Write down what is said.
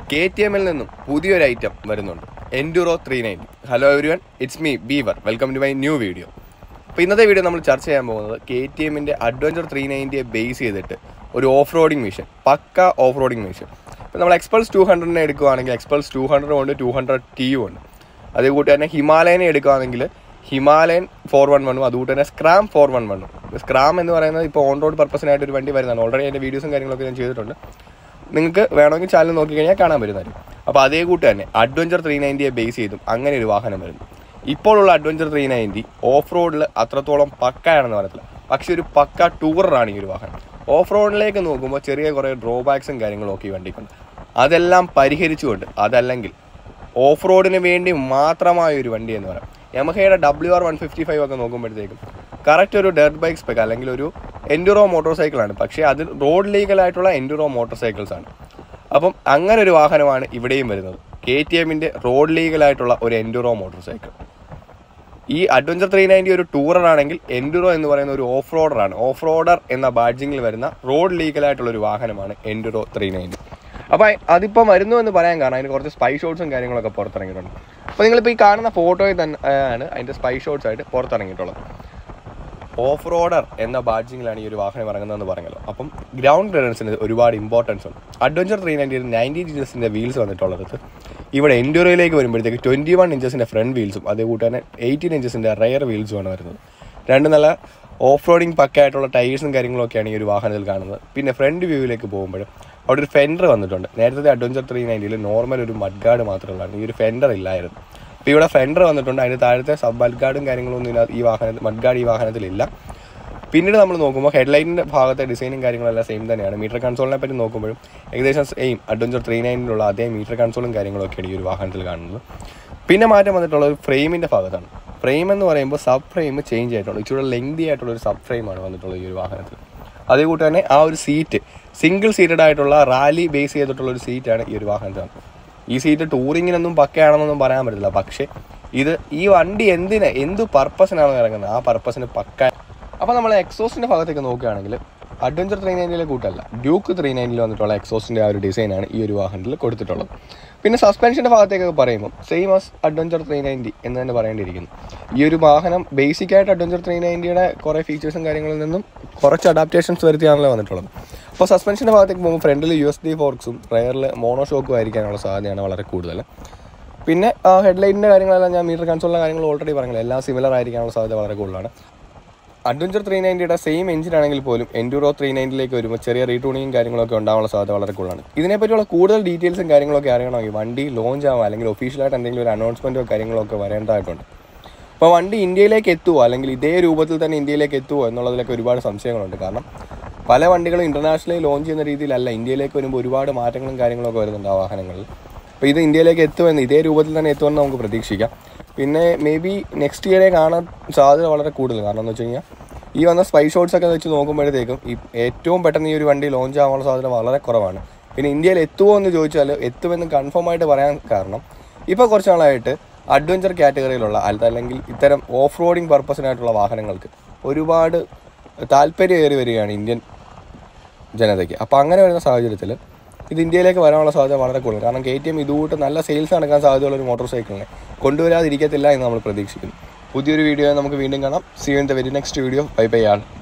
K T എമ്മിൽ നിന്നും പുതിയൊരു ഐറ്റം വരുന്നുണ്ട് enduro three ninety hello everyone it's me beaver welcome to my new video അപ്പോൾ ഇന്നത്തെ വീഡിയോ നമ്മൾ ചർച്ച ചെയ്യാൻ പോകുന്നത് കെ ടി എമ്മിൻ്റെ അഡ്വഞ്ചർ ത്രീ നയൻറ്റിയെ ബേസ് ചെയ്തിട്ട് ഒരു off roading mission pukka off roading mission ഇപ്പോൾ നമ്മൾ എക്സ്പൾസ് ടു ഹൺഡ്രഡിനെ എടുക്കുകയാണെങ്കിൽ എക്സ്പൾസ് ടു ഹൺഡ്രഡ് ഉണ്ട് ടു ഹൺഡ്രഡ് ടിയും ഉണ്ട് അതേകൂട്ടി തന്നെ ഹിമാലയനെ എടുക്കുകയാണെങ്കിൽ ഹിമാലയൻ ഫോർ വൺ വണ്ണും അതുകൂട്ട് തന്നെ സ്ക്രാം ഫോർ വൺ വണ്ണും സ്ക്രാം എന്ന് പറയുന്നത് ഇപ്പോൾ ഓൺ റോഡ് പർപ്പസിനായിട്ട് ഒരു വണ്ടി വരുന്നതാണ് ഓൾറെഡി അതിൻ്റെ വീഡിയോസും കാര്യങ്ങളൊക്കെ ഞാൻ ചെയ്തിട്ടുണ്ട് നിങ്ങൾക്ക് വേണമെങ്കിൽ ചാനൽ നോക്കിക്കഴിഞ്ഞാൽ കാണാൻ പറ്റുന്നതായിരിക്കും അപ്പോൾ അതേ കൂട്ട് തന്നെ അഡ്വഞ്ചർ ത്രീ നയൻറ്റിയെ ബേസ് ചെയ്തും അങ്ങനെ ഒരു വാഹനം വരുന്നു ഇപ്പോഴുള്ള അഡ്വഞ്ചർ ത്രീ നയൻറ്റി ഓഫ് റോഡിൽ അത്രത്തോളം പക്കയാണെന്ന് പറയത്തില്ല പക്ഷേ ഒരു പക്ക ടൂററാണ് ഈ ഒരു വാഹനം ഓഫ് റോഡിലേക്ക് നോക്കുമ്പോൾ ചെറിയ കുറേ ഡ്രോബാക്സും കാര്യങ്ങളും ഒക്കെ ഈ വണ്ടിക്കുണ്ട് അതെല്ലാം പരിഹരിച്ചുകൊണ്ട് അതല്ലെങ്കിൽ ഓഫ് റോഡിന് വേണ്ടി മാത്രമായ ഒരു വണ്ടി എന്ന് പറയാം യമഹയുടെ W R one fifty five ഒക്കെ നോക്കുമ്പോഴത്തേക്കും കറക്റ്റ് ഒരു ഡെർട്ട് ബൈക്ക് സ്പെക്ക് അല്ലെങ്കിൽ ഒരു എൻഡുറോ മോട്ടോർ സൈക്കിളാണ് പക്ഷേ അത് റോഡ് ലീഗലായിട്ടുള്ള എൻഡുറോ മോട്ടോർ സൈക്കിൾസ് ആണ് അപ്പം അങ്ങനെ ഒരു വാഹനമാണ് ഇവിടെയും വരുന്നത് കെ ടി എമ്മിൻ്റെ റോഡ് ലീഗലായിട്ടുള്ള ഒരു എൻഡുറോ മോട്ടോർ സൈക്കിൾ ഈ അഡ്വഞ്ചർ ത്രീ നയൻറ്റി ഒരു ടൂറർ ആണെങ്കിൽ എൻഡുറോ എന്ന് പറയുന്ന ഒരു ഓഫ് റോഡറാണ് ഓഫ് റോഡർ എന്ന ബാഡ്ജിങ്ങിൽ വരുന്ന റോഡ് ലീഗലായിട്ടുള്ള ഒരു വാഹനമാണ് എൻഡുറോ ത്രീ നയൻറ്റി അപ്പോൾ അതിപ്പോൾ വരുന്നു എന്ന് പറയാൻ കാരണം അതിന് കുറച്ച് സ്പൈ ഷോട്ട്സും കാര്യങ്ങളൊക്കെ പുറത്തിറങ്ങിയിട്ടുണ്ട് അപ്പോൾ നിങ്ങളിപ്പോൾ ഈ കാണുന്ന ഫോട്ടോയിൽ തന്നെ ആണ് അതിൻ്റെ സ്പൈ ഷോട്ട്സ് ആയിട്ട് പുറത്തിറങ്ങിയിട്ടുള്ളത് ഓഫ് റോഡർ എന്ന ബാഡ്ജിങ്ങിലാണ് ഈ ഒരു വാഹനം ഇറങ്ങുന്നതെന്ന് പറഞ്ഞല്ലോ അപ്പം ഗ്രൗണ്ട് ക്ലിയറൻസിന് ഒരുപാട് ഇമ്പോർട്ടൻസ് ഉണ്ട് അഡ്വഞ്ചർ ത്രീ നയൻറ്റി നയൻറ്റി ഇഞ്ചസിൻ്റെ വീൽസ് വന്നിട്ടുള്ളത് ഇവിടെ എൻഡ്യൂറോയിലേക്ക് വരുമ്പോഴത്തേക്ക് ട്വൻറ്റി വൺ ഇഞ്ചസിൻ്റെ ഫ്രണ്ട് വീൽസും അതേകൂട്ട് തന്നെ എയ്റ്റീൻ ഇഞ്ചസിൻ്റെ റയർ വീൽസുമാണ് വരുന്നത് രണ്ട് നല്ല ഓഫ് റോഡിങ് പക്കായിട്ടുള്ള ടയേഴ്സും കാര്യങ്ങളൊക്കെയാണ് ഈ ഒരു വാഹനത്തിൽ കാണുന്നത് പിന്നെ ഫ്രണ്ട് വ്യൂവിലേക്ക് പോകുമ്പോൾ അവിടെ ഒരു ഫെൻഡർ വന്നിട്ടുണ്ട് നേരത്തെ അഡ്വഞ്ചർ ത്രീ നയൻറ്റിയിൽ നോർമൽ ഒരു മഡ് ഗാർഡ് മാത്രമേ ഉള്ളൂ ഈ ഒരു ഫെൻഡർ ഇല്ലായിരുന്നു അപ്പോൾ ഇവിടെ ഫെൻഡർ വന്നിട്ടുണ്ട് അതിന് താഴത്തെ സബ് മഡ് ഗാർഡും കാര്യങ്ങളൊന്നും ഇതിനകത്ത് ഈ വാഹനത്തിൽ മഡ് ഗാർഡ് ഈ വാഹനത്തിലില്ല പിന്നീട് നമ്മൾ നോക്കുമ്പോൾ ഹെഡ്ലൈറ്റിൻ്റെ ഭാഗത്തെ ഡിസൈനും കാര്യങ്ങളെല്ലാം സെയിം തന്നെയാണ് മീറ്റർ കൺസോളിനെ പറ്റി നോക്കുമ്പോഴും ഏകദേശം സെയിം അഡ്വഞ്ചർ ത്രീ നയനിലുള്ള അതേ മീറ്റർ കൺസോളും കാര്യങ്ങളൊക്കെയാണ് ഈ ഒരു വാഹനത്തിൽ കാണുന്നത് പിന്നെ മാറ്റം വന്നിട്ടുള്ളത് ഫ്രെയിമിൻ്റെ ഭാഗത്താണ് ഫ്രെയിം എന്ന് പറയുമ്പോൾ സബ് ഫ്രെയിം ചേഞ്ച് ആയിട്ടുള്ളൂ ഇച്ചിരി ലെങ്തി ആയിട്ടുള്ള ഒരു സബ് ഫ്രെയിമാണ് വന്നിട്ടുള്ളത് ഈ ഒരു വാഹനത്തിൽ അതേകൂട്ട് തന്നെ ആ ഒരു സീറ്റ് സിംഗിൾ സീറ്റഡ് ആയിട്ടുള്ള റാലി ബേസ് ചെയ്തിട്ടുള്ള ഒരു സീറ്റാണ് ഈ ഒരു വാഹനത്തിലാണ് ഈ സീറ്റ് ടൂറിങ്ങിനൊന്നും പക്കയാണെന്നൊന്നും പറയാൻ പറ്റില്ല പക്ഷേ ഇത് ഈ വണ്ടി എന്തിന് എന്ത് പർപ്പസിനാണ് ഇറങ്ങുന്നത് ആ പർപ്പസിന് പക്ക അപ്പോൾ നമ്മൾ എക്സോസിൻ്റെ ഭാഗത്തേക്ക് നോക്കുകയാണെങ്കിൽ അഡ്വഞ്ചർ ത്രീ നയൻറ്റിയിലെ കൂട്ടല്ല ഡ്യൂക്ക് ത്രീ നയൻറ്റിൽ വന്നിട്ടുള്ള എക്സോസിൻ്റെ ആ ഒരു ഡിസൈനാണ് ഈ ഒരു വാഹനത്തിൽ കൊടുത്തിട്ടുള്ളത് പിന്നെ സസ്പെൻഷൻ്റെ ഭാഗത്തേക്കൊക്കെ പറയുമ്പോൾ same as adventure three ninety എന്ന് തന്നെ പറയേണ്ടിയിരിക്കുന്നു ഈ ഒരു വാഹനം ബേസിക് ആയിട്ട് അഡ്വഞ്ചർ ത്രീ നയൻറ്റിയുടെ കുറേ ഫീച്ചേഴ്സും കാര്യങ്ങളിൽ നിന്നും കുറച്ച് അഡാപ്റ്റേഷൻസ് വരുത്തിയാണല്ലോ വന്നിട്ടുള്ളത് അപ്പോൾ സസ്പെൻഷൻ്റെ ഭാഗത്തേക്ക് പോകുമ്പോൾ ഫ്രണ്ടിൽ യു എസ് ഡി ഫോർക്സും റയറിൽ മോണോ ഷോക്കും ആയിരിക്കാനുള്ള സാധ്യതയാണ് വളരെ കൂടുതൽ പിന്നെ ഹെഡ്ലൈറ്റിൻ്റെ കാര്യങ്ങളെല്ലാം ഞാൻ മീറ്റർ കൺസോളിൻ്റെ കാര്യങ്ങൾ ഓൾറെഡി പറഞ്ഞില്ല എല്ലാം സിമിലർ ആയിരിക്കാനുള്ള സാധ്യത വളരെ കൂടുതലാണ് അഡ്വഞ്ചർ ത്രീ നയൻറ്റിയുടെ സെയിം എഞ്ചിൻ ആണെങ്കിൽ പോലും എൻഡ്യൂറോ ത്രീ നയൻറ്റിലേക്ക് വരുമ്പോൾ ചെറിയ റീടൂണിങ്ങും കാര്യങ്ങളൊക്കെ ഉണ്ടാവാനുള്ള സാധ്യത വളരെ കൂടുതലാണ് ഇതിനെപ്പറ്റിയുള്ള കൂടുതൽ ഡീറ്റെയിൽസും കാര്യങ്ങളൊക്കെ അറിയണമെങ്കിൽ വണ്ടി ലോഞ്ച് ആവാം അല്ലെങ്കിൽ ഒഫീഷ്യലായിട്ട് എന്തെങ്കിലും ഒരു അനൗൺസ്മെൻറ്റോ കാര്യങ്ങളൊക്കെ വരേണ്ടതായിട്ടുണ്ട് അപ്പോൾ വണ്ടി ഇന്ത്യയിലേക്ക് എത്തുമോ അല്ലെങ്കിൽ ഇതേ രൂപത്തിൽ തന്നെ ഇന്ത്യയിലേക്ക് എത്തുമോ എന്നുള്ളതിലൊക്കെ ഒരുപാട് സംശയങ്ങളുണ്ട് കാരണം പല വണ്ടികളും ഇൻ്റർനാഷണലി ലോഞ്ച് ചെയ്യുന്ന രീതിയിലല്ല ഇന്ത്യയിലേക്ക് വരുമ്പോൾ ഒരുപാട് മാറ്റങ്ങളും കാര്യങ്ങളൊക്കെ വരുന്നുണ്ട് ആ വാഹനങ്ങളിൽ അപ്പോൾ ഇത് ഇന്ത്യയിലേക്ക് എത്തുമെന്ന് ഇതേ രൂപത്തിൽ തന്നെ എത്തുമെന്ന് നമുക്ക് പ്രതീക്ഷിക്കാം പിന്നെ മേ ബി നെക്സ്റ്റ് ഇയറെ കാണാൻ സാധ്യത വളരെ കൂടുതൽ കാരണം എന്ന് വെച്ച് കഴിഞ്ഞാൽ ഈ വന്ന സ്പൈ ഷോട്ട്സ് ഒക്കെ വെച്ച് നോക്കുമ്പോഴത്തേക്കും ഈ ഏറ്റവും പെട്ടെന്ന് ഈ ഒരു വണ്ടി ലോഞ്ച് ആവാനുള്ള സാധ്യത വളരെ കുറവാണ് പിന്നെ ഇന്ത്യയിൽ എത്തുമോ എന്ന് ചോദിച്ചാൽ എത്തുമെന്ന് കൺഫേം ആയിട്ട് പറയാൻ കാരണം ഇപ്പോൾ കുറച്ച് നാളായിട്ട് അഡ്വഞ്ചർ കാറ്റഗറിയിലുള്ള അല്ലെങ്കിൽ ഇത്തരം ഓഫ് റോഡിങ് പർപ്പസിനായിട്ടുള്ള വാഹനങ്ങൾക്ക് ഒരുപാട് താല്പര്യമേറി വരികയാണ് ഇന്ത്യൻ ജനതയ്ക്ക് അപ്പോൾ അങ്ങനെ വരുന്ന സാഹചര്യത്തിൽ ഇത് ഇന്ത്യയിലേക്ക് വരാനുള്ള സാധ്യത വളരെ കൂടുതൽ കാരണം കെ ടി എം ഇതുകൂട്ട് നല്ല സെയിൽസ് നടക്കാൻ സാധ്യതയുള്ള ഒരു മോട്ടോർ സൈക്കിളിനെ കൊണ്ടുവരാതിരിക്കത്തില്ല എന്ന് നമ്മൾ പ്രതീക്ഷിക്കുന്നു പുതിയൊരു വീഡിയോ നമുക്ക് വീണ്ടും കാണാം see in the very next video bye bye all